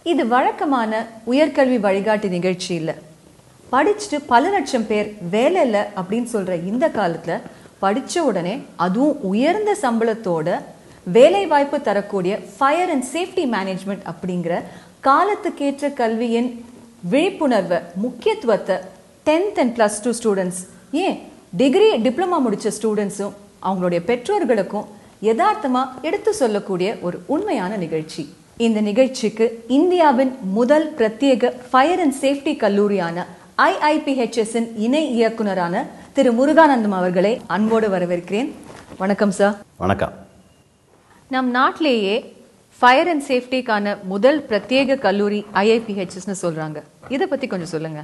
இது வழக்கமான உயர்கல்வி வழிகாட்டி நிகழ்ச்சி இல்ல படிச்சுட்டு பல லட்சம் பேர் வேலை இல்லை அப்படின்னு சொல்ற இந்த காலத்துல படிச்ச உடனே அதுவும் உயர்ந்த சம்பளத்தோட வேலை வாய்ப்பு தரக்கூடிய ஃபயர் அண்ட் சேஃப்டி மேனேஜ்மெண்ட் அப்படிங்கிற காலத்துக்கேற்ற கல்வியின் விழிப்புணர்வை முக்கியத்துவத்தை tenth and plus two students ஏன் டிகிரி டிப்ளமா முடிச்ச ஸ்டூடெண்ட்ஸும் அவங்களுடைய பெற்றோர்களுக்கும் யதார்த்தமா எடுத்து சொல்லக்கூடிய ஒரு உண்மையான நிகழ்ச்சி இந்த நிகழ்ச்சிக்கு இந்தியாவின் முதல் பிரத்யேக ஃபயர் அண்ட் சேஃப்டி கல்லூரியான IIPHS இன் இணை இயக்குனரான திரு முருகானந்தம் அவர்களை அன்போடு வரவேற்கிறேன் வணக்கம் சார் வணக்கம் நம் நாட்டிலேயே ஃபயர் அண்ட் சேஃப்டிக்கான முதல் பிரத்யேக கல்லூரி ஐஐபிஹெச்எஸ்னு சொல்றாங்க இதை பத்தி கொஞ்சம் சொல்லுங்க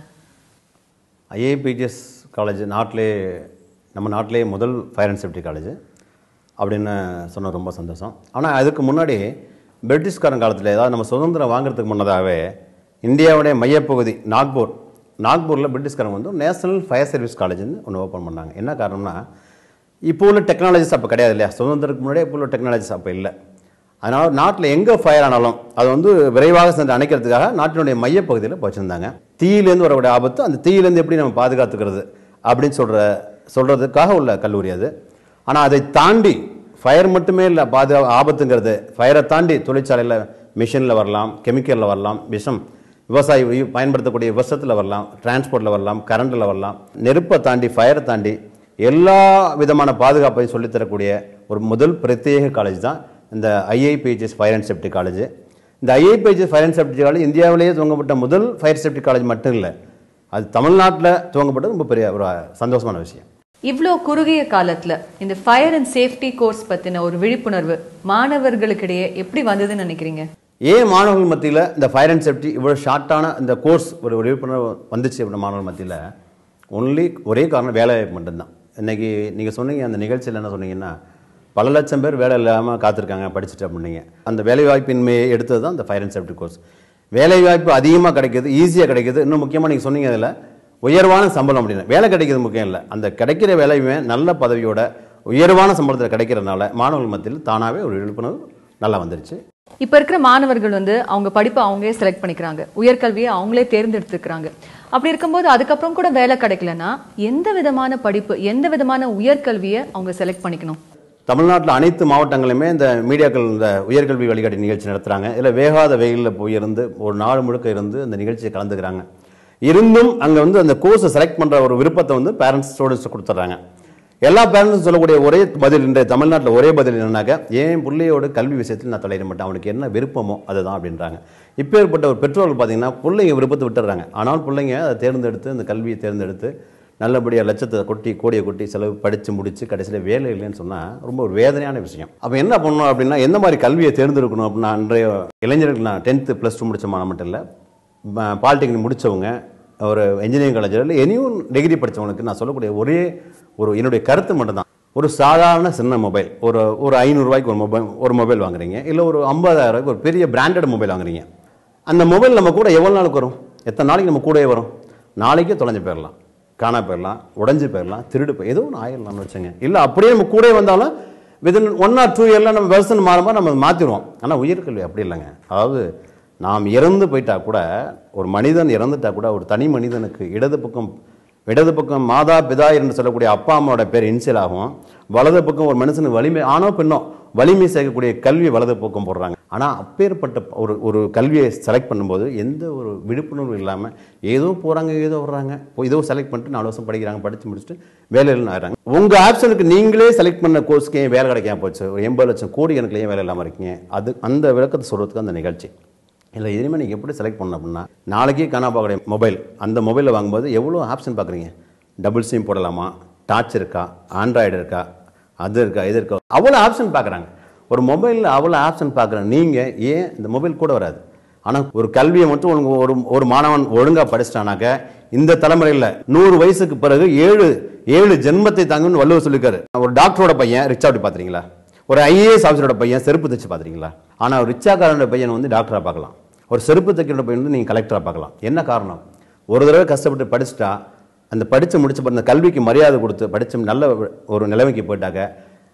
ஐஏபிஜிஎஸ் காலேஜ் நாட்டிலே நம்ம நாட்டிலே முதல் ஃபயர் அண்ட் சேஃப்டி காலேஜ் அப்படின்னு சொன்ன ரொம்ப சந்தோஷம் ஆனால் அதுக்கு முன்னாடி பிரிட்டிஷ்காரன் காலத்தில் ஏதாவது நம்ம சுதந்திரம் வாங்குறதுக்கு முன்னதாகவே இந்தியாவுடைய மையப்பகுதி நாக்பூர் நாக்பூரில் பிரிட்டிஷ்காரங்க வந்து நேஷனல் ஃபயர் சர்வீஸ் காலேஜ்னு ஒன்று ஓப்பன் பண்ணாங்க என்ன காரணம்னா இப்போ உள்ள டெக்னாலஜிஸ் அப்போ கிடையாது இல்லையா சுதந்திரத்துக்கு முன்னாடியே இப்போ உள்ள டெக்னாலஜிஸ் அப்போ இல்லை அதனால் நாட்டில் எங்கே ஃபயர் ஆனாலும் அது வந்து விரைவாக சென்று அணைக்கிறதுக்காக நாட்டினுடைய மையப்பகுதியில் வச்சுருந்தாங்க தீயிலேருந்து வரக்கூடிய ஆபத்து அந்த தீயிலேருந்து எப்படி நம்ம பாதுகாத்துக்கிறது அப்படின்னு சொல்கிற சொல்கிறதுக்காக உள்ள கல்லூரி அது ஆனால் அதை தாண்டி ஃபயர் மட்டுமே இல்லை பாதுகா ஆபத்துங்கிறது ஃபயரை தாண்டி தொழிற்சாலையில் மிஷினில் வரலாம் கெமிக்கலில் வரலாம் விஷம் விவசாயி உயி- பயன்படுத்தக்கூடிய விஷத்தில் வரலாம் டிரான்ஸ்போர்ட்டில் வரலாம் கரண்டில் வரலாம் நெருப்பை தாண்டி ஃபயரை தாண்டி எல்லா விதமான பாதுகாப்பையும் சொல்லித் தரக்கூடிய ஒரு முதல் பிரத்யேக காலேஜ் தான் இந்த IIPHS fire and safety college இந்த IIPHS fire and safety college இந்தியாவிலேயே துவங்கப்பட்ட முதல் ஃபயர் சேஃப்டி காலேஜ் மட்டும் இல்லை அது தமிழ்நாட்டில் துவங்கப்பட்டது ரொம்ப பெரிய ஒரு சந்தோஷமான விஷயம் இவ்வளோ குறுகிய காலத்துல இந்த ஃபயர் அண்ட் சேஃப்டி கோர்ஸ் பத்தின ஒரு விழிப்புணர்வு மாணவர்களுக்கிடையே எப்படி வந்ததுன்னு நினைக்கிறீங்க ஏன் மாணவர்கள் மத்தியில் இந்த ஃபயர் அண்ட் சேஃப்டி இவ்வளோ ஷார்ட்டான இந்த கோர்ஸ் ஒரு விழிப்புணர்வு வந்துச்சு அப்படின்னா மாணவர்கள் மத்தியில் ஒன்லி ஒரே காரணம் வேலை வாய்ப்பு மட்டும்தான் இன்னைக்கு நீங்கள் சொன்னீங்க அந்த நிகழ்ச்சியில் என்ன சொன்னீங்கன்னா பல லட்சம் பேர் வேலை இல்லாமல் காத்திருக்காங்க படிச்சுட்டு அப்படின்னீங்க அந்த வேலை வாய்ப்பின்மையை எடுத்தது தான் இந்த ஃபயர் அண்ட் சேஃப்டி கோர்ஸ் வேலை வாய்ப்பு அதிகமாக கிடைக்குது ஈஸியாக கிடைக்குது இன்னும் முக்கியமாக நீங்கள் சொன்னீங்க அதில் உயர்வான சம்பளம் அப்படின்னு வேலை கிடைக்கிறது முக்கியம் இல்லை அந்த கிடைக்கிற வேலையுமே நல்ல பதவியோட உயர்வான சம்பளத்தில் கிடைக்கிறதுனால மாணவர்கள் மத்தியில் தானாகவே ஒரு விழிப்புணர்வு நல்லா வந்துருச்சு இப்ப இருக்கிற மாணவர்கள் வந்து அவங்க படிப்பை அவங்களே செலக்ட் பண்ணிக்கிறாங்க உயர்கல்வியை அவங்களே தேர்ந்தெடுத்துக்கிறாங்க அப்படி இருக்கும்போது அதுக்கப்புறம் கூட வேலை கிடைக்கலன்னா எந்த விதமான படிப்பு எந்த விதமான உயர்கல்வியை அவங்க செலக்ட் பண்ணிக்கணும் தமிழ்நாட்டில் அனைத்து மாவட்டங்களுமே இந்த மீடியாக்கள் இந்த உயர்கல்வி வழிகாட்டி நிகழ்ச்சி நடத்துகிறாங்க இதில் வேகாத வெயிலில் போய் இருந்து ஒரு நாள் முழுக்க இருந்து அந்த நிகழ்ச்சியை கலந்துக்கிறாங்க இருந்தும் அங்கே வந்து அந்த கோர்ஸை செலக்ட் பண்ணுற ஒரு விருப்பத்தை வந்து பேரண்ட்ஸ் ஸ்டூடெண்ட்ஸ் கொடுத்துட்றாங்க எல்லா பேரண்ட்ஸும் சொல்லக்கூடிய ஒரே பதில் இன்றைய தமிழ்நாட்டில் ஒரே பதில் என்னன்னாக்க என் பிள்ளையோட கல்வி விஷயத்தில் நான் தலையிட மாட்டேன் அவனுக்கு என்ன விருப்பமோ அதுதான் அப்படின்றாங்க இப்போ ஏற்பட்ட ஒரு பெற்றோர்கள் பார்த்தீங்கன்னா பிள்ளைங்க விருப்பத்தை விட்டுறாங்க ஆனால் பிள்ளைங்க அதை தேர்ந்தெடுத்து அந்த கல்வியை தேர்ந்தெடுத்து நல்லபடியாக லட்சத்தை கொட்டி கோடியை கொட்டி செலவு படித்து முடித்து கடைசியில் வேலை இல்லைன்னு சொன்னால் ரொம்ப ஒரு வேதனையான விஷயம் அப்போ என்ன பண்ணணும் அப்படின்னா எந்த மாதிரி கல்வியை தேர்ந்தெடுக்கணும் அப்படின்னா அன்றைய இளைஞர்கள் நான் டென்த்து ப்ளஸ் டூ முடித்த மாணவ மட்டும் இல்லை பாலிடெக்னிக் முடித்தவங்க ஒரு இன்ஜினியரிங் காலேஜில் இல்லை எனியும் டிகிரி படித்தவங்களுக்கு நான் சொல்லக்கூடிய ஒரே ஒரு என்னுடைய கருத்து மட்டும்தான் ஒரு சாதாரண சின்ன மொபைல் ஒரு ஒரு ஐநூறுரூவாய்க்கு ஒரு மொபைல் ஒரு மொபைல் வாங்குறீங்க இல்லை ஒரு ஐம்பதாயிரம் ரூபாய்க்கு ஒரு பெரிய பிராண்டட் மொபைல் வாங்குறீங்க அந்த மொபைல் நம்ம கூட எவ்வளோ நாளுக்கு வரும் எத்தனை நாளைக்கு நம்ம கூடவே வரும் நாளைக்கே தொலைஞ்சு போயிடலாம் காணா போயிடலாம் உடஞ்சி போயிடலாம் திருடு போய் ஏதோ ஒன்று ஆயிடலாம்னு வச்சுங்க இல்லை அப்படியே நம்ம கூடவே வந்தாலும் வித்தின் ஒன் ஆர் டூ இயரில் நம்ம வெர்சன் மாறும்போது நம்ம மாற்றிடுவோம் ஆனால் உயர்கல்வி அப்படி இல்லைங்க அதாவது நாம் இறந்து போயிட்டா கூட ஒரு மனிதன் இறந்துட்டா கூட ஒரு தனி மனிதனுக்கு இடது பக்கம் இடது பக்கம் மாதா பிதா என்று சொல்லக்கூடிய அப்பா அம்மாவோட பேர் இன்சியல் ஆகும் வலது பக்கம் ஒரு மனுஷனுக்கு வலிமை ஆணோ பெண்ணோ வலிமை சேர்க்கக்கூடிய கல்வி வலது பக்கம் போடுறாங்க ஆனால் அப்பேற்பட்ட ஒரு ஒரு கல்வியை செலக்ட் பண்ணும்போது எந்த ஒரு விழிப்புணர்வு இல்லாமல் ஏதோ போகிறாங்க ஏதோ வர்றாங்க இப்போ ஏதோ செலக்ட் பண்ணிட்டு நாலு வருஷம் படிக்கிறாங்க படித்து முடிச்சுட்டு வேலையில் ஆகிறாங்க உங்கள் ஆப்ஷனுக்கு நீங்களே செலக்ட் பண்ண கோர்ஸ்க்கு ஏன் வேலை கிடைக்காம போச்சு ஒரு எண்பது லட்சம் கோடி எனக்கு ஏன் வேலை இல்லாமல் இருக்கீங்க அது அந்த விளக்கத்தை சொல்கிறதுக்கு அந்த நிகழ்ச்சி இல்லை இனிமேல் நீங்கள் எப்படி செலக்ட் பண்ணணும் அப்படின்னா நாளைக்கே காணா பார்க்கக்கூடிய மொபைல் அந்த மொபைலில் வாங்கும்போது எவ்வளோ ஆப்ஷன் பார்க்குறீங்க டபுள் சிம் போடலாமா டாச் இருக்கா ஆண்ட்ராய்டு இருக்கா அது இருக்கா இது இருக்கா அவ்வளோ ஆப்ஷன் பார்க்குறாங்க ஒரு மொபைலில் அவ்வளோ ஆப்ஷன் பார்க்குற நீங்கள் ஏன் இந்த மொபைல் கூட வராது ஆனால் ஒரு கல்வியை மட்டும் ஒழுங்கு ஒரு ஒரு மாணவன் ஒழுங்காக படிச்சிட்டானாக்க இந்த தலைமுறையில் நூறு வயசுக்கு பிறகு ஏழு ஏழு ஜென்மத்தை தாங்கன்னு வள்ளுவர் சொல்லியிருக்காரு ஒரு டாக்டரோட பையன் ரிச் அப்படி பார்த்துறீங்களா ஒரு ஐஏஎஸ் ஆஃபீஸரோட பையன் செருப்பு தைச்சு பார்த்துறீங்களா ஆனால் ஒரு ரிச்சாக்காரனோட பையன் வந்து டாக்டராக பார்க்கலாம் ஒரு செருப்பு தைக்கிறோட பையன் வந்து நீங்கள் கலெக்டராக பார்க்கலாம் என்ன காரணம் ஒரு தடவை கஷ்டப்பட்டு படிச்சுட்டா அந்த படித்து முடிச்ச பிறகு அந்த கல்விக்கு மரியாதை கொடுத்து படித்து நல்ல ஒரு நிலைமைக்கு போயிட்டாக்க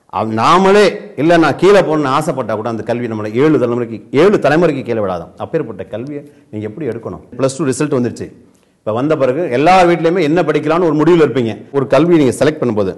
அவ் நாமளே இல்லை நான் கீழே போகணும்னு ஆசைப்பட்டா கூட அந்த கல்வி நம்மளை ஏழு தலைமுறைக்கு ஏழு தலைமுறைக்கு கீழே விடாதான் அப்பேற்பட்ட கல்வியை நீங்கள் எப்படி எடுக்கணும் ப்ளஸ் டூ ரிசல்ட் வந்துருச்சு இப்போ வந்த பிறகு எல்லா வீட்லையுமே என்ன படிக்கலாம்னு ஒரு முடிவில் இருப்பீங்க ஒரு கல்வி நீங்கள் செலக்ட் பண்ணும்போது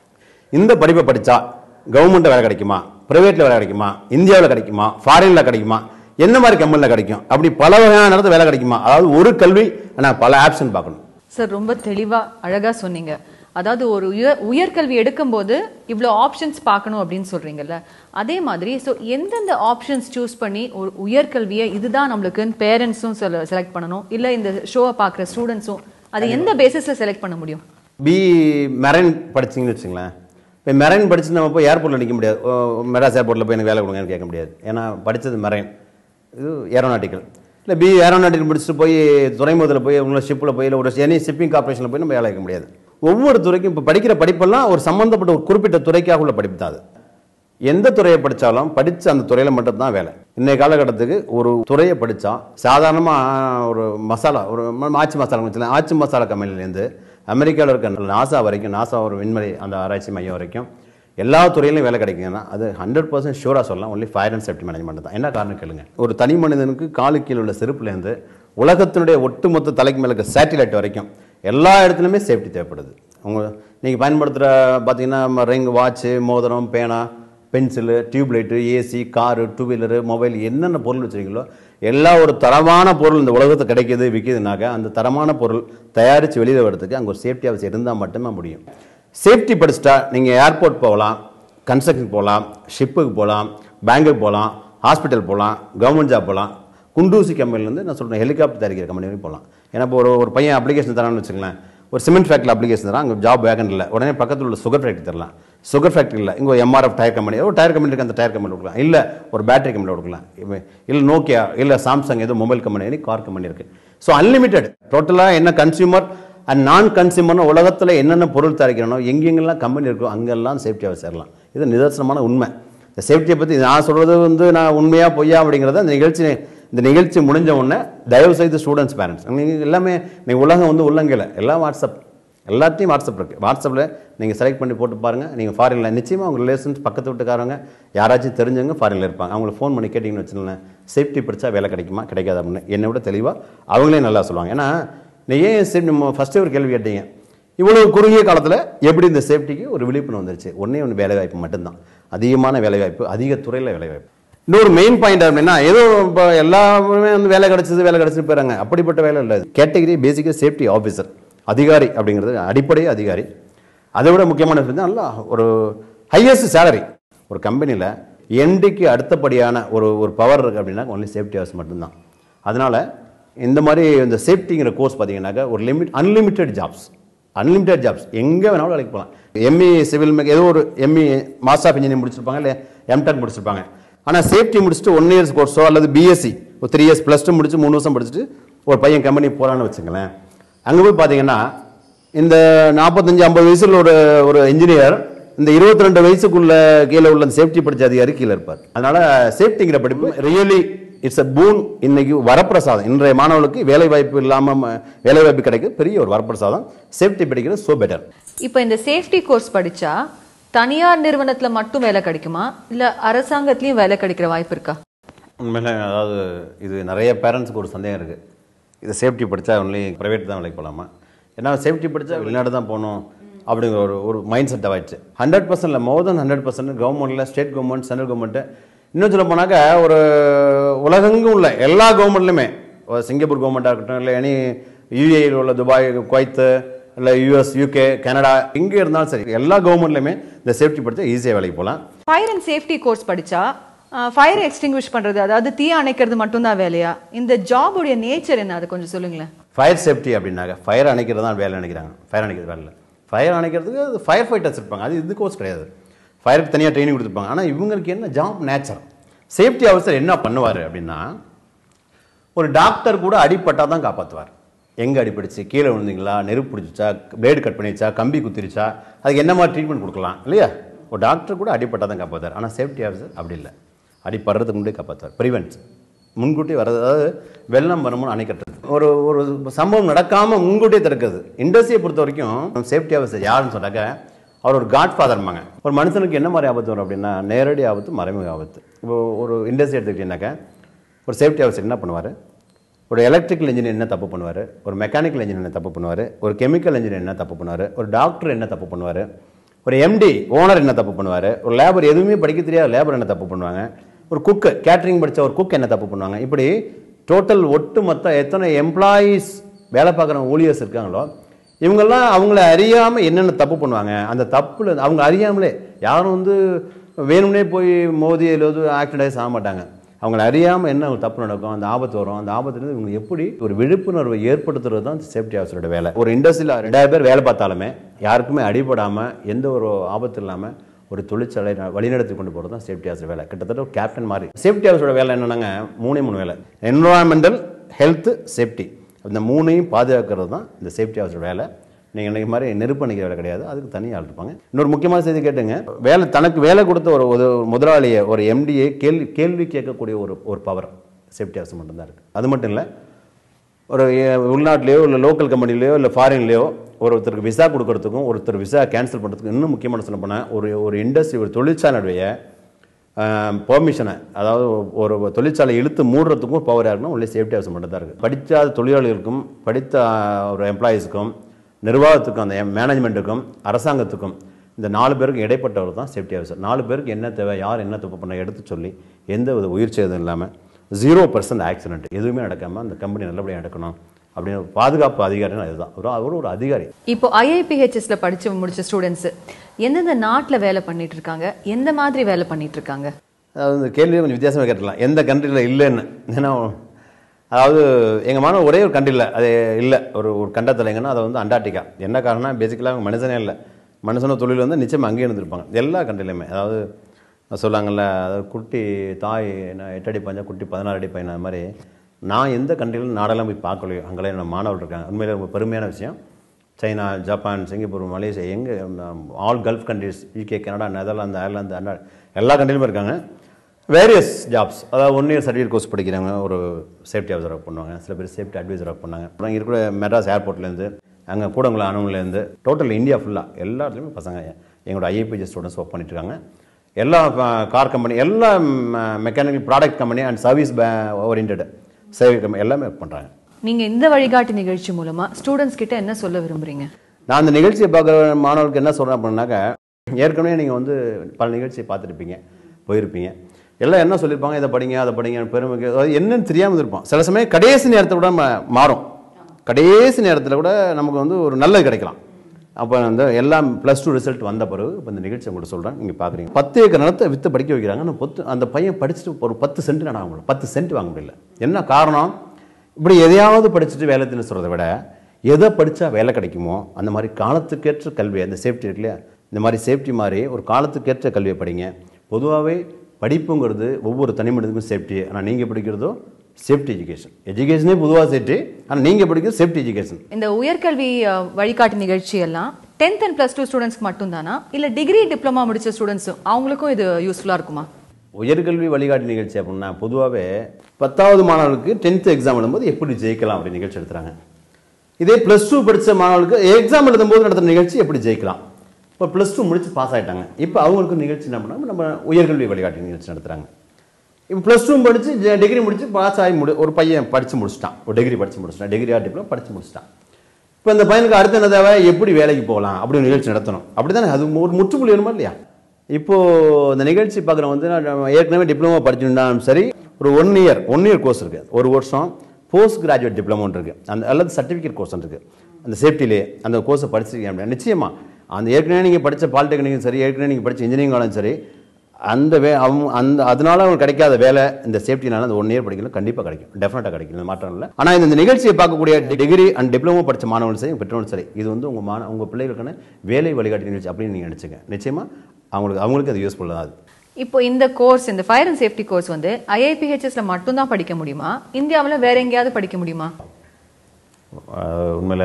இந்த படிப்பை படித்தா கவர்மெண்ட்டில் வேலை கிடைக்குமா ப்ரைவேட்டில் வேலை கிடைக்குமா இந்தியாவில் கிடைக்குமா ஃபாரினில் கிடைக்குமா என்ன மாதிரி கம்பெனியில் கிடைக்கும் அப்படி பல வகையான இடத்துல வேலை கிடைக்குமா அதாவது ஒரு கல்வி ஆனால் பல ஆப்ஷன் பார்க்கணும் சார் ரொம்ப தெளிவா அழகா சொன்னீங்க அதாவது ஒரு உயர் உயர்கல்வி எடுக்கும்போது இவ்வளோ ஆப்ஷன்ஸ் பார்க்கணும் அப்படின்னு சொல்றீங்கல்ல அதே மாதிரி ஸோ எந்தெந்த ஆப்ஷன்ஸ் சூஸ் பண்ணி ஒரு உயர்கல்வியை இதுதான் நம்மளுக்குன்னு பேரண்ட்ஸும் செலக்ட் பண்ணணும் இல்லை இந்த ஷோவை பார்க்குற ஸ்டூடெண்ட்ஸும் அது எந்த பேசிஸ்ல செலக்ட் பண்ண முடியும் பி மெரைன் படிச்சிங்கன்னு வச்சுங்களேன் இப்போ மெரைன் படிச்சு நம்ம போய் ஏர்போர்ட்டில் நிற்க முடியாது ஓ, மெட்ராஸ் ஏர்போர்ட்டில் போய் எனக்கு வேலை கொடுங்கன்னு கேட்க முடியாது ஏன்னா படித்தது மெரைன் இது ஏரோநாட்டிக்கல் இல்லை பி ஏரோநாட்டிக்கல் முடிச்சுட்டு போய் துறைமுகத்தில் போய் உங்களை ஷிப்பில் போய் இல்லை ஒரு எனி ஷிப்பிங் கார்பரேஷனில் போய் நம்ம வேலை வைக்க முடியாது ஒவ்வொரு துறைக்கும் இப்போ படிக்கிற படிப்பெல்லாம் ஒரு சம்மந்தப்பட்ட ஒரு குறிப்பிட்ட துறைக்காக உள்ள படிப்பு தான் அது எந்த துறையை படித்தாலும் படித்து அந்த துறையில் மட்டும்தான் வேலை இன்னைய காலகட்டத்துக்கு ஒரு துறையை படித்தா சாதாரணமாக ஒரு மசாலா ஒரு ம- ஆச்சி மசாலா வச்சுக்கலாம் ஆச்சி மசாலா கம்பெனிலேருந்து அமெரிக்காவில் இருக்க நாசா வரைக்கும் நாசா ஒரு விண்வெளி அந்த ஆராய்ச்சி மையம் வரைக்கும் எல்லா துறையிலும் வேலை கிடைக்குங்கன்னா அது ஹண்ட்ரட் பர்சன்ட் ஷூராக சொல்லலாம் only fire and safety management தான் என்ன காரணம் கேளுங்க ஒரு தனி மனிதனுக்கு காலு கீழே உள்ள செருப்புலேருந்து உலகத்தினுடைய ஒட்டுமொத்த தலைக்கு மேலே இருக்க சேட்டிலைட் வரைக்கும் எல்லா இடத்துலையுமே சேஃப்டி தேவைப்படுது உங்க நீங்கள் பயன்படுத்துகிற பார்த்தீங்கன்னா ரிங் வாட்ச்சு மோதிரம் பேனா pencil tubelight AC car two wheeler mobile என்னென்ன பொருள் வச்சுருக்கீங்களோ எல்லா ஒரு தரமான பொருள் இந்த உலகத்தை கிடைக்கிது விற்கிதுனாக்க அந்த தரமான பொருள் தயாரித்து வெளியில் வரதுக்கு அங்கே ஒரு சேஃப்டி அவசியம் இருந்தால் மட்டுமே முடியும் சேஃப்டி படிச்சிட்டா நீங்கள் ஏர்போர்ட் போகலாம் கன்ஸ்ட்ரக்ஷன் போகலாம் ஷிப்புக்கு போகலாம் பேங்குக்கு போகலாம் ஹாஸ்பிட்டல் போகலாம் கவர்மெண்ட் ஜாப் போகலாம் குண்டூசி கம்பெனிலேருந்து நான் சொல்கிறேன் ஹெலிகாப்டர் தயாரிக்கிற கம்பெனி வரைக்கும் போகலாம் ஏன்னா இப்போ ஒரு ஒரு பையன் அப்ளிகேஷன் தரான்னு வச்சுங்களேன் ஒரு சிமெண்ட் ஃபேக்ட்ரி அப்ளிகேஷன் தரான் அங்கே ஜாப் வேகன் இல்லை உடனே பக்கத்தில் உள்ள சுகர் ஃபேக்ட்ரி தரலாம் சுகர் ஃபேக்ட்ரி இல்லை இங்கே ஒரு எம்ஆர்எஃப் டயர் கம்பெனி ஒரு டயர் கம்பெனி இருக்கு அந்த டயர் கம்பெனி கொடுக்கலாம் இல்லை ஒரு பேட்டரி கம்பெனி கொடுக்கலாம் இவ- இல்லை நோக்கியா இல்லை சாம்சங் ஏதோ மொபைல் கம்பெனி கார் கம்பெனி இருக்குது ஸோ அன்லிமிட்டெட் டோட்டலாக என்ன கன்சியூமர் அண்ட் நான் கன்சியூமர்னு உலகத்தில் என்னென்ன பொருள் தயாரிக்கிறனோ எங்கெங்கெல்லாம் கம்பெனி இருக்கோ அங்கெல்லாம் சேஃப்டியாக சேரலாம் இது நிதர்சனமான உண்மை இந்த சேஃப்டியை பற்றி நான் சொல்கிறது வந்து நான் உண்மையாக பொய்யா அப்படிங்கிறத இந்த நிகழ்ச்சி இந்த நிகழ்ச்சி முடிஞ்ச உடனே தயவு செய்து ஸ்டூடெண்ட்ஸ் பேரண்ட்ஸ் நீங்கள் எல்லாமே நீங்கள் உலகம் வந்து உள்ளங்கையில் எல்லாம் வாட்ஸ்அப் எல்லாத்தையும் வாட்ஸ்அப் இருக்குது வாட்ஸ்அப்பில் நீங்கள் செலக்ட் பண்ணி போட்டு பாருங்கள் நீங்கள் ஃபாரினில் நிச்சயமாக உங்கள் ரிலேஷன்ஸ் பக்கத்து வீட்டுக்காரங்க யாராச்சும் தெரிஞ்சவங்க ஃபாரினில் இருப்பாங்க அவங்கள ஃபோன் பண்ணி கேட்டிங்கன்னு வச்சுக்கோங்களேன் சேஃப்டி படித்தா வேலை கிடைக்குமா கிடைக்காது அப்படின்னு என்னை விட தெளிவாக அவங்களே நல்லா சொல்லுவாங்க ஏன்னா நீ ஏன் சேஃப்டி நம்ம ஃபஸ்ட்டே ஒரு கேள்வி கேட்டீங்க இவ்வளவு குறுகிய காலத்தில் எப்படி இந்த சேஃப்டிக்கு ஒரு விழிப்புணர்வு வந்துருச்சு ஒன்றே ஒன்று வேலைவாய்ப்பு மட்டும்தான் அதிகமான வேலைவாய்ப்பு அதிக துறையில் வேலைவாய்ப்பு இன்னொரு மெயின் பாயிண்ட் அப்படின்னா ஏதோ இப்போ எல்லாருமே வந்து வேலை கிடைச்சது வேலை கிடைச்சது போயிறாங்க அப்படிப்பட்ட வேலை இல்லை கேட்டகரி பேசிக்காக சேஃப்டி ஆஃபீஸர் அதிகாரி அப்படிங்கிறது அடிப்படை அதிகாரி அதை விட முக்கியமான விஷயம் நல்லா ஒரு ஹையஸ்ட் சேலரி ஒரு கம்பெனியில் என்டிக்கு அடுத்தபடியான ஒரு ஒரு பவர் இருக்குது அப்படின்னா ஒன்லி சேஃப்டி ஹவர்ஸ் மட்டும்தான் அதனால் இந்த மாதிரி இந்த சேஃப்டிங்கிற கோர்ஸ் பார்த்தீங்கன்னாக்கா ஒரு limit unlimited jobs unlimited jobs எங்கே வேணாலும் வேலைக்கு போகலாம் எம்இ சிவில் ஏதோ ஒரு எம்இ மாஸ்டர் ஆஃப் இன்ஜினியரிங் முடிச்சிருப்பாங்க இல்லை எம்டெக் முடிச்சிருப்பாங்க ஆனால் சேஃப்டி முடிச்சுட்டு ஒன் இயர்ஸ் கோர்ஸோ அல்லது பிஎஸ்சி ஒரு த்ரீ இயர்ஸ் ப்ளஸ் டூ முடிச்சு மூணு வருஷம் படிச்சுட்டு ஒரு பையன் கம்பெனி போகிறான்னு வச்சுங்களேன் அங்கே போய் பார்த்தீங்கன்னா இந்த நாற்பத்தஞ்சு ஐம்பது வயசுல ஒரு ஒரு இன்ஜினியர் இந்த இருபத்தி ரெண்டு வயசுக்குள்ள கீழே உள்ள சேஃப்டி படிச்ச அதிகாரி கீழே இருப்பார் அதனால சேஃப்டிங்கிற படிப்பு ரியலி இட்ஸ் அ பூன் இன்னைக்கு வரப்பிரசாதம் இன்றைய மாணவர்களுக்கு வேலை வாய்ப்பு இல்லாம ம- வேலை வாய்ப்பு கிடைக்க பெரிய ஒரு வரப்பிரசாதம் சேஃப்டி படிக்கிறது சோ பெட்டர் இப்போ இந்த சேஃப்டி கோர்ஸ் படிச்சா தனியார் நிறுவனத்துல மட்டும் வேலை கிடைக்குமா இல்ல அரசாங்கத்திலயும் வேலை கிடைக்கிற வாய்ப்பு இருக்கா உண்மையில அதாவது இது நிறைய பேரண்ட்ஸ்க்கு ஒரு சந்தேகம் இருக்குது இது சேஃப்டி படித்தா ஒன்லி ப்ரைவேட் தான் வேலைக்கு போகலாமா ஏன்னா சேஃப்டி படித்தா வெளிநாடு தான் போகணும் அப்படிங்கிற ஒரு ஒரு மைண்ட் செட் ஆயிடுச்சு hundred percent more than hundred percent கவர்மெண்ட்டில் ஸ்டேட் கவர்மெண்ட் சென்ட்ரல் கவர்மெண்ட்டு இன்னும் சொல்ல போனாக்க ஒரு உலகெங்கும் உள்ள எல்லா கவர்மெண்ட்லையுமே சிங்கப்பூர் கவர்மெண்ட்டாக இருக்கட்டும் இல்லை எனி யூஏயில் உள்ள துபாய் குவைத்து இல்லை யூஎஸ் யூகே கனடா எங்கே இருந்தாலும் சரி எல்லா கவர்மெண்ட்லையுமே இந்த சேஃப்டி படித்தா ஈஸியாக வேலைக்கு போகலாம் ஃபயர் அண்ட் சேஃப்டி கோர்ஸ் படிச்சா ஃபயர் எக்ஸ்டிங்விஷ் பண்றது அதாவது தீ அணைக்கிறது மட்டும்தான் வேலையா இந்த ஜாபுடைய நேச்சர் என்ன அது கொஞ்சம் சொல்லுங்களேன் ஃபயர் சேஃப்டி அப்படின்னாக்க ஃபயர் அணைக்கிறது தான் வேலை நினைக்கிறாங்க ஃபயர் அணைக்கிறது வேலை இல்லை ஃபயர் அணைக்கிறதுக்கு அது ஃபயர் ஃபைட்டர்ஸ் இருப்பாங்க அது இது கோர்ஸ் கிடையாது ஃபயருக்கு தனியாக ட்ரைனிங் கொடுத்துருப்பாங்க ஆனால் இவங்களுக்கு என்ன ஜாப் நேச்சர் சேஃப்டி ஆஃபீஸர் என்ன பண்ணுவார் அப்படின்னா ஒரு டாக்டர் கூட அடிப்பட்டால் தான் காப்பாற்றுவார் எங்கே அடிபட்டுச்சு கீழே விழுந்தீங்களா நெருப்பு பிடிச்சிச்சா பிளேடு கட் பண்ணிச்சா கம்பி குத்திருச்சா அதுக்கு என்ன மாதிரி ட்ரீட்மெண்ட் கொடுக்கலாம் இல்லையா ஒரு டாக்டர் கூட அடிப்பட்டால் தான் காப்பாற்றுவார் ஆனால் சேஃப்டி ஆஃபீஸர் அப்படி இல்லை அடிப்படுறதுக்கு முன்னாடி காப்பாற்றுவார் ப்ரிவென்ட் முன்கூட்டி வர்றது அதாவது வெள்ளம் வரும்போது அணை கட்டுறது ஒரு ஒரு சம்பவம் நடக்காமல் முன்கூட்டியே தடுக்கிறது இண்டஸ்ட்ரியை பொறுத்த வரைக்கும் சேஃப்டி ஆஃபீஸர் யாருன்னு சொன்னாக்க அவர் ஒரு காட் ஃபாதர்மாங்க ஒரு மனுஷனுக்கு என்ன மாதிரி ஆபத்து வரும் அப்படின்னா நேரடி ஆபத்து மறைமுக ஆபத்து இப்போ ஒரு இண்டஸ்ட்ரி எடுத்துக்கிட்டீங்கன்னாக்கா ஒரு சேஃப்டி ஆஃபீஸர் என்ன பண்ணுவார் ஒரு எலக்ட்ரிக்கல் இன்ஜினியர் என்ன தப்பு பண்ணுவார் ஒரு மெக்கானிக்கல் இன்ஜினியர் என்ன தப்பு பண்ணுவார் ஒரு கெமிக்கல் இன்ஜினியர் என்ன தப்பு பண்ணுவார் ஒரு டாக்டர் என்ன தப்பு பண்ணுவார் ஒரு எம்டி ஓனர் என்ன தப்பு பண்ணுவார் ஒரு லேபர் எதுவுமே படிக்க தெரியாத லேபர் என்ன தப்பு பண்ணுவாங்க ஒரு குக்கு கேட்டரிங் படித்த ஒரு குக் என்ன தப்பு பண்ணுவாங்க இப்படி டோட்டல் ஒட்டு மொத்த எத்தனை எம்ப்ளாயீஸ் வேலை பார்க்குற ஊழியர்ஸ் இருக்காங்களோ இவங்கெல்லாம் அவங்கள அறியாமல் என்னென்ன தப்பு பண்ணுவாங்க அந்த தப்புல அவங்க அறியாமலே யாரும் வந்து வேணும்னே போய் மோதி எழுது ஆக்சிடென்ட் ஆகி சாக மாட்டாங்க அவங்கள அறியாமல் என்ன ஒரு தப்பு நடக்கும் அந்த ஆபத்து வரும் அந்த ஆபத்துலேருந்து இவங்க எப்படி ஒரு விழிப்புணர்வை ஏற்படுத்துறது தான் சேஃப்டி ஆஃபீஸரோட வேலை ஒரு இண்டஸ்ட்ரியில் ரெண்டாயிரம் பேர் வேலை பார்த்தாலுமே யாருக்குமே அடிபடாமல் எந்த ஒரு ஆபத்து இல்லாமல் ஒரு தொழிற்சாலை ந- வழிநடத்தி கொண்டு போகிறது தான் சேஃப்டி ஆஃபீஸர் வேலை கிட்டத்தட்ட ஒரு கேப்டன் மாதிரி சேஃப்டி ஆஃபீஸரோட வேலை என்னன்னாங்க மூணே மூணு வேலை என்வரான்மெண்டல் ஹெல்த் சேஃப்டி இந்த மூணையும் பாதுகாக்கிறது தான் இந்த சேஃப்டி ஆஃபீஸர் வேலை நீங்கள் இன்னைக்கு மாதிரி நெருப்பணிக்கிற வேலை கிடையாது அதுக்கு தனி ஆள் இருப்பாங்க இன்னொரு முக்கியமான செய்தி கேட்டுங்க வேலை தனக்கு வேலை கொடுத்த ஒரு ஒரு முதலாளியை ஒரு எம்டியை கேள்வி கேள்வி கேட்கக்கூடிய ஒரு ஒரு பவர் சேஃப்டி ஆஃபீஸர் மட்டும்தான் இருக்குது அது மட்டும் இல்லை ஒரு எ- உள்நாட்டிலேயோ இல்லை லோக்கல் கம்பெனிலேயோ இல்லை ஃபாரின்லேயோ ஒருத்தருக்கு விசா கொடுக்கறதுக்கும் ஒருத்தர் விசா கேன்சல் பண்ணுறதுக்கும் இன்னும் முக்கியமான சொல்ல போனால் ஒரு ஒரு இண்டஸ்ட்ரி ஒரு தொழிற்சாலையுடைய பெர்மிஷனை அதாவது ஒரு தொழிற்சாலை இழுத்து மூடுறதுக்கும் பவர் யாருன்னா ஒன்லி சேஃப்டி ஆஃபீஸர் மட்டும் தான் இருக்குது படிக்காத தொழிலாளிகளுக்கும் படித்த ஆ, ஒரு எம்ப்ளாயீஸுக்கும் நிர்வாகத்துக்கும் அந்த மேனேஜ்மெண்ட்டுக்கும் அரசாங்கத்துக்கும் இந்த நாலு பேருக்கு இடைப்பட்டவர் தான் சேஃப்டி ஆஃபீஸர் நாலு பேருக்கு என்ன தேவை யார் என்ன தப்பு பண்ண எடுத்து சொல்லி எந்த வித உயிர் சேதம் இல்லாமல் ஜீரோ பர்சன்ட் ஆக்சிடென்ட் எதுவுமே நடக்காமல் அந்த கம்பெனி நல்லபடியாக நடக்கணும் அப்படின்னு ஒரு பாதுகாப்பு அதிகாரினா இதுதான் ஒரு அவர் ஒரு அதிகாரி இப்போ ஐஐபிஹெச்எஸ்ல படிச்சு முடிச்ச ஸ்டூடெண்ட்ஸ் எந்தெந்த நாட்டுல வேலை பண்ணிட்டு இருக்காங்க எந்த மாதிரி வேலை பண்ணிட்டு இருக்காங்க அதாவது இந்த கேள்வியை கொஞ்சம் வித்தியாசமாக கேட்டுக்கலாம் எந்த கண்ட்ரியில் இல்லைன்னு ஏன்னா அதாவது எங்கள் மாணவர் ஒரே ஒரு கண்ட்ரியில் அது இல்லை ஒரு ஒரு கண்டத்தில் எங்கன்னா அது வந்து அண்டார்டிகா என்ன காரணம் பேசிக்கலாக அவங்க மனுஷனே இல்லை மனுஷனோ தொழில் வந்து நிச்சயமாக அங்கேயே இருந்திருப்பாங்க எல்லா கண்ட்ரிலையுமே அதாவது சொல்லாங்கல்ல அதாவது குட்டி தாய் என்ன எட்டு அடி பஞ்சா குட்டி பதினாறு அடி பையன் அது மாதிரி நான் எந்த கண்ட்ரியிலும் நாடெல்லாம் போய் பார்க்கலையோ அங்கெல்லாம் என்னோட மாணவர்கள் இருக்காங்க உண்மையிலே ரொம்ப பெருமையான விஷயம் சைனா ஜப்பான் சிங்கப்பூர் மலேசியா எங்கே all gulf countries UK Canada Netherlands Ireland அண்ணா எல்லா கண்ட்ரிலுமே இருக்காங்க வேரியஸ் ஜாப்ஸ் அதாவது ஒன் இயர் சர்டிஃபிகேட் கோர்ஸ் படிக்கிறவங்க ஒரு சேஃப்டி ஆஃபீஸர் ஒர்க் பண்ணுவாங்க சில பேர் சேஃப்டி அட்வைசர் ஒர்க் பண்ணாங்க அப்புறம் இங்கே இருக்கிற மெட்ராஸ் ஏர்போர்ட்லேருந்து அங்கே கூடங்குளம் அணுகுலேருந்து டோட்டல் இந்தியா ஃபுல்லாக எல்லா இடத்துலையுமே பசங்க எங்களோட ஐஏபிஜி ஸ்டூடெண்ட்ஸ் ஒர்க் பண்ணிட்டு இருக்காங்க எல்லா கார் கம்பெனி எல்லா mechanical product company and service oriented சேவை கம்பெனி எல்லாமே ஒர்க் பண்ணுறாங்க நீங்க இந்த வழிகாட்டு நிகழ்ச்சி மூலமா ஸ்டூடெண்ட்ஸ் கிட்ட என்ன சொல்ல விரும்புறீங்க நான் அந்த நிகழ்ச்சியை பார்க்குற மாணவர்களுக்கு என்ன சொல்கிறேன் அப்படின்னாக்கா ஏற்கனவே நீங்கள் வந்து பல நிகழ்ச்சியை பார்த்துருப்பீங்க போயிருப்பீங்க எல்லாம் என்ன சொல்லியிருப்பாங்க இதை படிங்க அதை படிங்க பெருமைக்கு அதாவது என்னன்னு தெரியாமல் இருப்போம் சில சமயம் கடைசி நேரத்தில் கூட ம- மாறும் கடைசி நேரத்தில் கூட நமக்கு வந்து ஒரு நல்லது கிடைக்கலாம் அப்போ அந்த எல்லாம் ப்ளஸ் டூ ரிசல்ட் வந்த பிறகு இப்போ இந்த நிகழ்ச்சி உங்களுக்கு சொல்கிறேன் நீங்கள் பார்க்குறீங்க பத்து ஏக்கர் நிலத்தை விற்று படிக்க வைக்கிறாங்க ஆனால் பொத்து அந்த பையன் படிச்சுட்டு ஒரு பத்து சென்ட் நட வாங்க முடியல பத்து சென்ட் வாங்க முடியல என்ன காரணம் இப்படி எதையாவது படிச்சுட்டு வேலை தின்னு சொல்கிறத விட எதை படித்தா வேலை கிடைக்குமோ அந்த மாதிரி காலத்துக்கேற்ற கல்வி அந்த சேஃப்டி இருக்கு இல்லையா இந்த மாதிரி சேஃப்டி மாதிரி ஒரு காலத்துக்கேற்ற கல்வியை படிங்க பொதுவாகவே படிப்புங்கிறது ஒவ்வொரு தனி மனிதனுக்கும் சேஃப்டி ஆனால் நீங்கள் படிக்கிறதோ சேஃப்டி எஜுகேஷன் எஜுகேஷனே பொதுவாக சேஃப்டி ஆனால் நீங்கள் படிக்கிறது சேஃப்டி எஜுகேஷன் இந்த உயர்கல்வி அஹ், வழிகாட்டு நிகழ்ச்சி எல்லாம் டென்த் அண்ட் பிளஸ் டூ ஸ்டூடெண்ட்ஸ்க்கு மட்டும் தானா இல்ல டிகிரி டிப்ளமா முடிச்ச ஸ்டூடெண்ட்ஸும் அவங்களுக்கும் இது யூஸ்ஃபுல்லா இருக்குமா உயர்கல்வி வழிகாட்டு நிகழ்ச்சி அப்படின்னா பொதுவாகவே பத்தாவது மாணவர்களுக்கு டென்த் எக்ஸாம் எழுதும்போது எப்படி ஜெயிக்கலாம் அப்படி நிகழ்ச்சி எடுத்துறாங்க இதே ப்ளஸ் டூ படித்த மாணவர்களுக்கு எக்ஸாம் எழுதும்போது நடத்துகிற நிகழ்ச்சி எப்படி ஜெயிக்கலாம் இப்போ ப்ளஸ் டூ முடிச்சு பாஸ் ஆயிட்டாங்க இப்போ அவங்களுக்கு நிகழ்ச்சி என்ன பண்ணால் நம்ம உயர்கல்வி வழிகாட்டு நிகழ்ச்சி நடத்துகிறாங்க இப்போ ப்ளஸ் டூ படித்து டிகிரி முடிச்சு பாஸ் ஆகி முடி ஒரு பையன் படித்து முடிச்சிட்டான் ஒரு டிகிரி படித்து முடிச்சிட்டான் டிகிரி ஆர் டிப்ளமோ படித்து முடிச்சிட்டான் இப்போ இந்த பையனுக்கு அடுத்து என்ன தேவை எப்படி வேலைக்கு போகலாம் அப்படி ஒரு நிகழ்ச்சி நடத்தணும் அப்படி தானே அது ஒரு முற்றுப்புள்ளி வருமா இல்லையா இப்போ இந்த நிகழ்ச்சி பார்க்குறவங்க வந்து நான் ஏற்கனவே டிப்ளமோ படிச்சிருந்தாலும் சரி ஒரு one year one year course இருக்குது ஒரு வருஷம் போஸ்ட் கிராஜுவேட் டிப்ளமோன்னு இருக்குது அந்த அல்லது சர்டிஃபிகேட் கோர்ஸ் இருக்குது அந்த சேஃப்டிலே அந்த கோர்ஸை படிச்சிருக்கீங்க அப்படின்னா நிச்சயமா அந்த ஏற்கனவே நீங்கள் படித்த பாலிடெக்னிக்கும் சரி ஏற்கனவே நீங்கள் படித்த இன்ஜினியரிங் காலேஜ் சரி அந்த வே அவங்க அந்த அதனால அவங்களுக்கு கிடைக்காத வேலை இந்த சேஃப்டினால அந்த ஒன் இயர் படிக்கணும் கண்டிப்பாக கிடைக்கும் டெஃபினட்டாக கிடைக்கும் இந்த மாற்றம் இல்லை ஆனால் இந்த நிகழ்ச்சியை பார்க்கக்கூடிய டிகிரி அண்ட் டிப்ளமோ படித்த மாணவர்கள் சரி பெற்றோரும் சரி இது வந்து உங்கள் மாண உங்கள் பிள்ளைகளுக்கான வேலை வழிகாட்டு நிகழ்ச்சி அப்படின்னு நீங்கள் நினச்சிங்க நிச்சயமாக அவங்களுக்கு அவங்களுக்கு அது யூஸ்ஃபுல் தான் அது இப்போ இந்த கோர்ஸ் இந்த ஃபயர் அண்ட் சேஃப்டி கோர்ஸ் வந்து ஐஐபிஹெச்எஸ்ல மட்டும் தான் படிக்க முடியுமா இந்தியாவுல வேற எங்கேயாவது படிக்க முடியுமா அஹ் உண்மையில்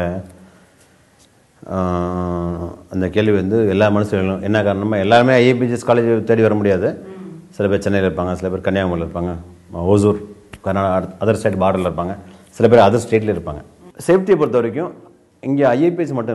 அஹ் அந்த கேள்வி வந்து எல்லா மனுஷங்களும் என்ன காரணமா எல்லாருமே ஐஏபிஜிஎஸ் காலேஜ் தேடி வர முடியாது சில பேர் சென்னையில் இருப்பாங்க சில பேர் கன்னியாகுமரியில் இருப்பாங்க ஓசூர் கர்நாடகா அதர் ஸ்டேட் பார்டரில் இருப்பாங்க சில பேர் அதர் ஸ்டேட்டில் இருப்பாங்க சேஃப்டியை பொறுத்த வரைக்கும் இங்கே ஐஏபிஎஸ் மட்டும் இல்லை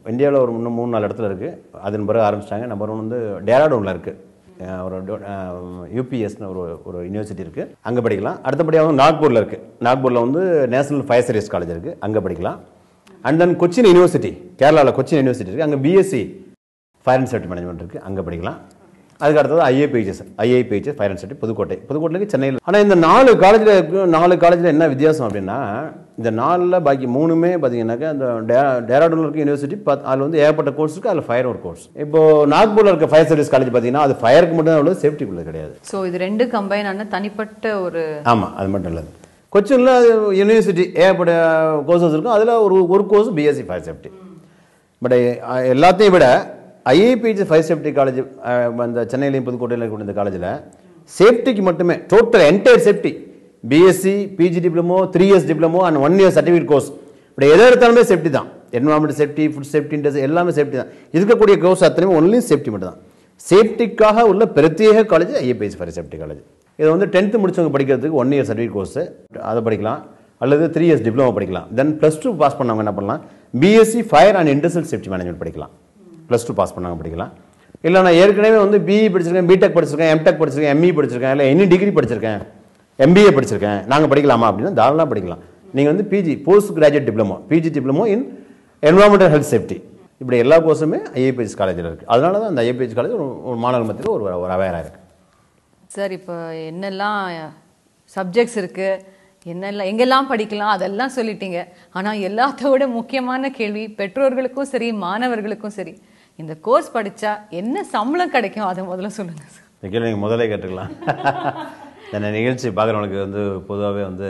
இந்தியாவில் ஒரு இன்னும் மூணு நாலு இடத்துல இருக்குது அதன் பிறகு ஆரம்பிச்சிட்டாங்க நம்பர் ஒன் வந்து டேராடூனில் இருக்குது ஒரு யூபிஎஸ்னு ஒரு ஒரு யூனிவர்சிட்டி இருக்குது அங்கே படிக்கலாம் அடுத்தபடியாக வந்து நாக்பூரில் இருக்குது நாக்பூரில் வந்து நேஷனல் ஃபயர் சர்வீஸ் காலேஜ் இருக்குது அங்கே படிக்கலாம் அண்ட் தென் கொச்சின் யூனிவர்சிட்டி கேரளாவில் கொச்சின் யூனிவர்சிட்டி இருக்குது அங்கே BSc fire and safety management இருக்குது அங்கே படிக்கலாம் அதுக்கு அடுத்தது IAPHS IIPHS fire and safety Pudukkottai புதுக்கோட்டைக்கு சென்னையில் ஆனால் இந்த நாலு காலேஜில் நாலு காலேஜில் என்ன வித்தியாசம் அப்படின்னா இந்த நாலில் பாக்கி மூணுமே பார்த்தீங்கன்னாக்கா இந்த டே- டேராடூனில் இருக்க யூனிவர்சிட்டி பத் அதில் வந்து ஏகப்பட்ட கோர்ஸ் இருக்குது அதில் ஃபயர் ஒரு கோர்ஸ் இப்போ நாக்பூரில் இருக்க ஃபயர் சர்வீஸ் காலேஜ் பார்த்தீங்கன்னா அது ஃபயருக்கு மட்டும் தான் உள்ளது சேஃப்டிக்குள்ளது கிடையாது ஸோ இது ரெண்டு கம்பைன் ஆன தனிப்பட்ட ஒரு ஆமாம் அது மட்டும் இல்லை கொச்சினில் யூனிவர்சிட்டி ஏகப்பட்ட கோர்சஸ் இருக்கும் அதில் ஒரு ஒரு course BSc fire safety but எல்லாத்தையும் விட ஐஏபிஹெச் ஃபயர் சேஃப்டி காலேஜ் அந்த சென்னையிலையும் புதுக்கோட்டையில் இருக்கக்கூடிய இந்த காலேஜில் சேஃப்டிக்கு மட்டுமே total entire safety BSc PG diploma three years diploma and one year certificate course இப்படி எதை எடுத்தாலுமே சேஃப்டி தான் environment safety food safety industry எல்லாமே சேஃப்டி தான் இருக்கக்கூடிய கோர்ஸ் அத்தனையும் ஒன்லி சேஃப்டி மட்டும் தான் சேஃப்டிக்காக உள்ள பிரத்யேக college IAPS fire safety college இது வந்து டென்த்து முடிச்சவங்க படிக்கிறதுக்கு ஒன் இயர் சர்டிஃபிகேட் கோர்ஸ் அதை படிக்கலாம் அல்லது த்ரீ இயர்ஸ் டிப்ளமோ படிக்கலாம் தென் ப்ளஸ் டூ பாஸ் பண்ணவங்க என்ன பண்ணலாம் BSc fire and industrial safety management படிக்கலாம் ப்ளஸ் டூ பாஸ் பண்ணவங்க படிக்கலாம் இல்லை நான் ஏற்கனவே வந்து பிஇ படிச்சிருக்கேன் பிடெக் படிச்சிருக்கேன் எம்டெக் படிச்சிருக்கேன் எம்இ படிச்சிருக்கேன் இல்லை எனி டிகிரி படிச்சிருக்கேன் எம்பிஏ படிச்சிருக்கேன் நாங்கள் படிக்கலாமா அப்படின்னா தாராளமாக படிக்கலாம் நீங்கள் வந்து PG post graduate diploma PG diploma in environmental health safety இப்படி எல்லா கோர்ஸுமே ஐஏபிஎஸ் காலேஜில் இருக்குது அதனால தான் அந்த ஐஏபிஎஸ் காலேஜ் ஒரு ஒரு மாணவர் மத்தியில் ஒரு ஒரு அவேராக இருக்குது சார் இப்போ என்னெல்லாம் சப்ஜெக்ட்ஸ் இருக்கு என்னெல்லாம் எங்கெல்லாம் படிக்கலாம் அதெல்லாம் சொல்லிட்டீங்க ஆனா எல்லாத்த விட முக்கியமான கேள்வி பெற்றோர்களுக்கும் சரி மாணவர்களுக்கும் சரி இந்த கோர்ஸ் படிச்சா என்ன சம்பளம் கிடைக்கும் அதை முதல்ல சொல்லுங்க சார் இந்த கேள்வி நீங்கள் முதல்ல கேட்டுக்கலாம் இந்த நிகழ்ச்சி பார்க்குறவங்களுக்கு வந்து பொதுவாகவே வந்து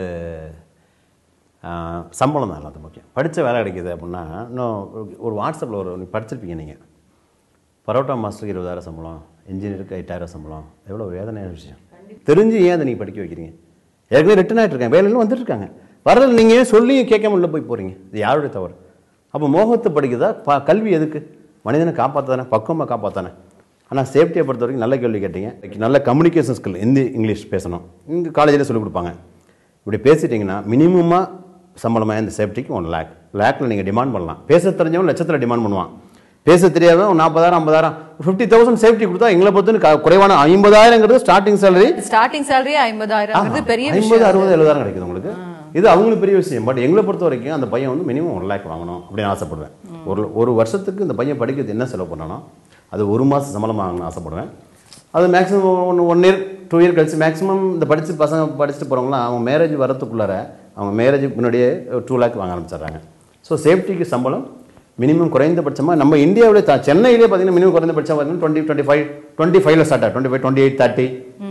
ஆஹ், சம்பளம் தான் எல்லாத்துக்கும் முக்கியம் படித்த வேலை கிடைக்குது அப்படின்னா இன்னும் ஒரு- ஒரு வாட்ஸ்அப்பில் ஒரு நீ படிச்சிருப்பீங்க நீங்கள் பரோட்டா மாஸ்டருக்கு இருபதாயிரம் சம்பளம் இன்ஜினியருக்கு எட்டாயிரம் சம்பளம் எவ்வளோ வேதனையான விஷயம் தெரிஞ்சு ஏன் அதை நீங்கள் படிக்க வைக்கிறீங்க ஏற்கனவே ரிட்டன் ஆகிட்டு இருக்காங்க வேலையிலும் வந்துட்டு இருக்காங்க வரதில் நீங்கள் ஏன் சொல்லியும் கேட்காம உள்ள போய் போகிறீங்க இது யாருடைய தவறு அப்போ மோகத்தை படிக்குதா ப கல்வி எதுக்கு மனிதனை காப்பாற்றானே பக்குவமாக காப்பாற்றானே ஆனால் சேஃப்டியை பொறுத்த வரைக்கும் நல்ல கேள்வி கேட்டீங்க நல்ல கம்யூனிகேஷன் ஸ்கில் ஹிந்தி இங்கிலீஷ் பேசணும் இங்கே காலேஜில் சொல்லிக் கொடுப்பாங்க இப்படி பேசிட்டீங்கன்னா மினிமமாக சம்பளமாக இந்த சேஃப்டிக்கு ஒன் லேக் லேக்கில் நீங்கள் டிமாண்ட் பண்ணலாம் பேச தெரிஞ்சவன் லட்சத்தில் டிமாண்ட் பண்ணுவான் பேச தெரியாதவன் ஒரு நாற்பதாயிரம் ஐம்பதாயிரம் ஃபிஃப்டி தௌசண்ட் சேஃப்டி கொடுத்தா எங்களை பொறுத்து குறைவான ஐம்பதாயிரங்கிறது ஸ்டார்டிங் சேலரி ஸ்டார்டிங் சேலரி ஐம்பதாயிரம் பெரிய ஐம்பது விஷயம் அறுபது எழுபதாயிரம் கிடைக்குது உங்களுக்கு இது அவங்களுக்கு பெரிய விஷயம் பட் எங்களை பொறுத்த வரைக்கும் அந்த பையன் வந்து மினிமம் ஒன் லேக் வாங்கணும் அப்படின்னு ஆசைப்படுவேன் ஒரு ஒரு வருஷத்துக்கு இந்த பையன் படிக்கிறது என்ன செலவு பண்ணணும் அது ஒரு மாதம் சம்பளம் வாங்கணும்னு ஆசைப்படுவேன் அது maximum one one year two year கழிச்சு மேக்ஸிமம் இந்த படித்து பசங்க படிச்சுட்டு போகிறவங்களாம் அவங்க மேரேஜ் வரத்துக்குள்ளார அவங்க மேரேஜுக்கு முன்னாடியே டூ லேக் வாங்க ஆரம்பிச்சிடுறாங்க ஸோ சேஃப்டிக்கு சம்பளம் மினிமம் குறைந்தபட்சமாக நம்ம இந்தியாவிலே தான் சென்னையிலே பார்த்தீங்கன்னா மினிமம் குறைந்தபட்சம் பார்த்தீங்கன்னா டுவெண்ட்டி டுவெண்ட்டி ஃபைவ் டுவெண்ட்டி ஃபைவ்ல ஸ்டார்ட் ஆகும் twenty five twenty eight thirty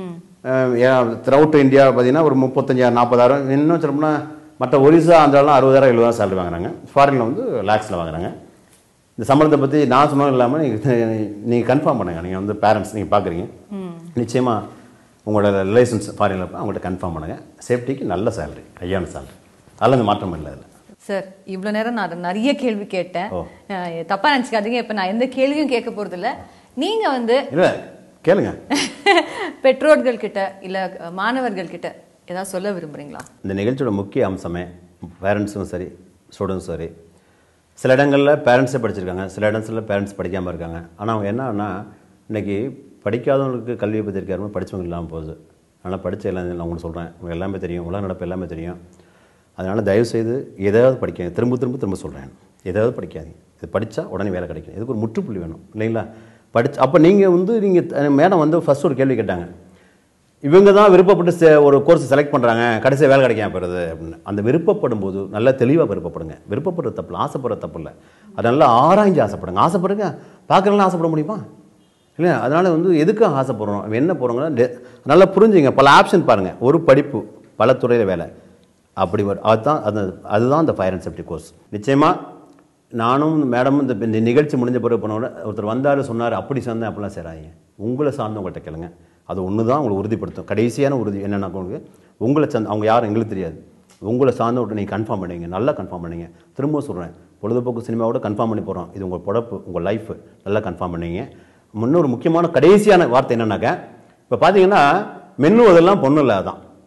throughout India பார்த்தீங்கன்னா ஒரு முப்பத்தஞ்சாயிரம் நாற்பதாயிரம் இன்னும் சொல்லணும்னா மற்ற ஒரிசா ஆந்திராலாம் அறுபதாயிரம் எழுபதாயிரம் சேலரி வாங்குறாங்க ஃபாரினில் வந்து லேக்ஸில் வாங்குறாங்க இந்த சம்பளத்தை பற்றி நான் சொன்னதும் இல்லாமல் நீங்கள் நீங்கள் கன்ஃபார்ம் பண்ணுங்க நீங்கள் வந்து பேரண்ட்ஸ் நீங்கள் பார்க்குறீங்க நிச்சயமாக உங்களோட ரிலேஷன்ஸ் ஃபாரினில் அவங்கள்ட்ட கன்ஃபார்ம் பண்ணுங்கள் சேஃப்டிக்கு நல்ல சேலரி கையான சேலரி அதில் இந்த மாற்றம் இல்லை அதில் சார் இவ்வளோ நேரம் நான் நிறைய கேள்வி கேட்டேன் ஓ. அஹ், தப்பா நினச்சிக்காதீங்க இப்போ நான் எந்த கேள்வியும் கேட்க போறது இல்ல நீங்க வந்து இல்லை கேளுங்க பெற்றோர்கள் கிட்ட இல்ல மாணவர்கள் கிட்ட ஏதாவது சொல்ல விரும்புறீங்களா இந்த நிகழ்ச்சியோட முக்கிய அம்சமே பேரண்ட்ஸும் சரி ஸ்டூடெண்ட்ஸும் சரி சில இடங்களில் பேரண்ட்ஸே படிச்சிருக்காங்க சில இடத்துல பேரண்ட்ஸ் படிக்காமல் இருக்காங்க ஆனால் அவங்க என்னன்னா இன்னைக்கு படிக்காதவங்களுக்கு கல்வியை பற்றி இருக்காருமே படித்தவங்க இல்லாமல் போகுது அதனால் படித்த எல்லாம் நான் உங்களுக்கு சொல்கிறேன் உங்களுக்கு எல்லாமே தெரியும் உலக நடப்பு எல்லாமே தெரியும் அதனால் தயவுசெய்து எதாவது படிக்க திரும்ப திரும்ப திரும்ப சொல்கிறேன் எதாவது படிக்காதீங்க இது படித்தா உடனே வேலை கிடைக்கும் இதுக்கு ஒரு முற்றுப்புள்ளி வேணும் இல்லைங்களா படிச்சு அப்போ நீங்கள் வந்து நீங்கள் மேடம் வந்து ஃபஸ்ட் ஒரு கேள்வி கேட்டாங்க இவங்க தான் விருப்பப்பட்டு செ- ஒரு கோர்ஸ் செலக்ட் பண்ணுறாங்க கடைசியாக வேலை கிடைக்காம போகிறது அப்படின்னு அந்த விருப்பப்படும் போது நல்லா தெளிவாக விருப்பப்படுங்க விருப்பப்படுறது தப்பு இல்லை ஆசைப்படுறது தப்பு இல்லை அது நல்லா ஆராய்ஞ்சு ஆசைப்படுங்க ஆசைப்படுங்க பார்க்குறதுலாம் ஆசைப்பட முடியுமா இல்லையா அதனால் வந்து எதுக்கு ஆசைப்படுறோம் அவன் என்ன போகிறோங்கன்னா டெ- நல்லா புரிஞ்சுங்க பல ஆப்ஷன் பாருங்கள் ஒரு படிப்பு பல துறையில் வேலை அப்படி வரும் அதுதான் அது அதுதான் இந்த ஃபயர் அண்ட் சேஃப்டி கோர்ஸ் நிச்சயமாக நானும் மேடமும் இந்த இந்த நிகழ்ச்சி முடிஞ்ச பிறகு போனோட ஒருத்தர் வந்தார் சொன்னார் அப்படி சேர்ந்தேன் அப்படிலாம் சேராங்க உங்களை சார்ந்தவங்கள்ட்ட கேளுங்க அது ஒன்று தான் உங்களை உறுதிப்படுத்தும் கடைசியான உறுதி என்னென்னா உங்களுக்கு உங்களை சார்ந்த அவங்க யாரும் எங்களுக்கு தெரியாது உங்களை சார்ந்தவர்கிட்ட நீங்கள் கன்ஃபார்ம் பண்ணீங்க நல்லா கன்ஃபார்ம் பண்ணீங்க திரும்ப சொல்கிறேன் பொழுதுபோக்கு சினிமாவோட கன்ஃபார்ம் பண்ணி போகிறோம் இது உங்கள் பொழப்பு உங்கள் லைஃப் நல்லா கன்ஃபார்ம் பண்ணீங்க இன்னொரு முக்கியமான கடைசியான வார்த்தை என்னன்னாக்க இப்போ பார்த்தீங்கன்னா மென்னுவதெல்லாம் பொண்ணு இல்லை அதான்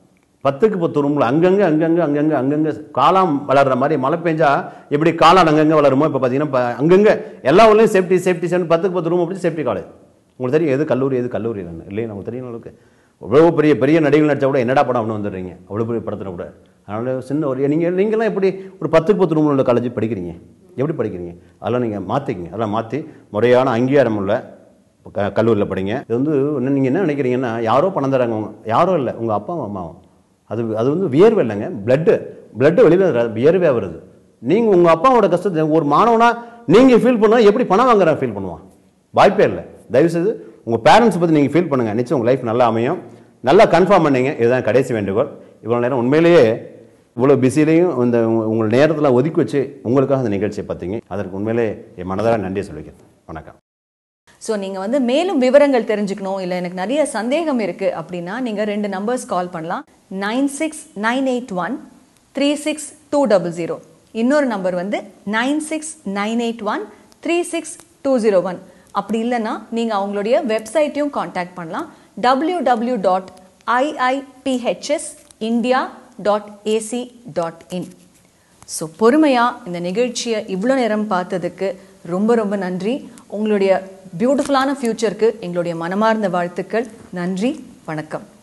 பத்துக்கு பத்து ரூமில் அங்கங்கே அங்கங்கே அங்கங்கே அங்கங்கே காளான் வளர்ற மாதிரி மழை பெஞ்சா எப்படி காளான் அங்கங்கே வளருமோ இப்போ பார்த்தீங்கன்னா இப்போ அங்கங்கே எல்லா ஊர்லேயும் சேஃப்டி சேஃப்டி சேஃப்டி பத்துக்கு பத்து ரூம் அப்படி சேஃப்டி காலேஜ் உங்களுக்கு தெரியும் எது கல்லூரி எது கல்லூரி இல்லைன்னு இல்லையா நமக்கு தெரியும் உங்களுக்கு அவ்வளோ பெரிய பெரிய நடிகர்கள் நடிச்சா கூட என்னடா படம் அப்படின்னு வந்துடுறீங்க அவ்வளோ பெரிய படத்தில் கூட அதனால சின்ன ஒரு நீங்கள் நீங்களாம் எப்படி ஒரு பத்துக்கு பத்து ரூமில் உள்ள காலேஜ் படிக்கிறீங்க எப்படி படிக்கிறீங்க அதெல்லாம் நீங்கள் மாற்றிக்கிங்க அதெல்லாம் மாற்றி முறையான அங்கீகாரம் உள்ள க கல்லூரியில் படிங்க இது வந்து என்ன நீங்கள் என்ன நினைக்கிறீங்கன்னா யாரோ பணம் தராங்க உங்க யாரோ இல்லை உங்கள் அப்பாவும் அம்மாவும் அது அது வந்து வியர்வை இல்லைங்க பிளட்டு பிளட்டு வெளியில் வியர்வையாக வருது நீங்கள் உங்கள் அப்பாவோட கஷ்டத்தை ஒரு மாணவனா நீங்கள் ஃபீல் பண்ணா எப்படி பணம் வாங்குறேன் ஃபீல் பண்ணுவான் வாய்ப்பே இல்லை தயவுசெய்து உங்கள் பேரண்ட்ஸ் பற்றி நீங்கள் ஃபீல் பண்ணுங்கள் நிச்சயம் உங்கள் லைஃப் நல்லா அமையும் நல்லா கன்ஃபார்ம் பண்ணீங்க இதுதான் கடைசி வேண்டுகோள் இவ்வளோ நேரம் உண்மையிலேயே இவ்வளோ பிஸிலையும் இந்த உங்க- உங்கள் நேரத்தில் ஒதுக்கி வச்சு உங்களுக்காக அந்த நிகழ்ச்சியை பார்த்தீங்க அதற்கு உண்மையிலே என் மனதார நன்றியை சொல்லிக்கிறேன் வணக்கம் ஸோ நீங்கள் வந்து மேலும் விவரங்கள் தெரிஞ்சுக்கணும் இல்லை எனக்கு நிறைய சந்தேகம் இருக்குது அப்படின்னா நீங்கள் ரெண்டு நம்பர்ஸ் கால் பண்ணலாம் nine six nine eight one three six two double zero இன்னொரு நம்பர் வந்து nine six nine eight one three six two zero one அப்படி இல்லைன்னா நீங்கள் அவங்களுடைய வெப்சைட்டையும் காண்டாக்ட் பண்ணலாம் W W dot IIPHS India dot AC dot in so பொறுமையாக இந்த நிகழ்ச்சியை இவ்வளோ நேரம் பார்த்ததுக்கு ரொம்ப ரொம்ப நன்றி உங்களுடைய பியூட்டிஃபுல்லான ஃப்யூச்சருக்கு எங்களுடைய மனமார்ந்த வாழ்த்துக்கள் நன்றி வணக்கம்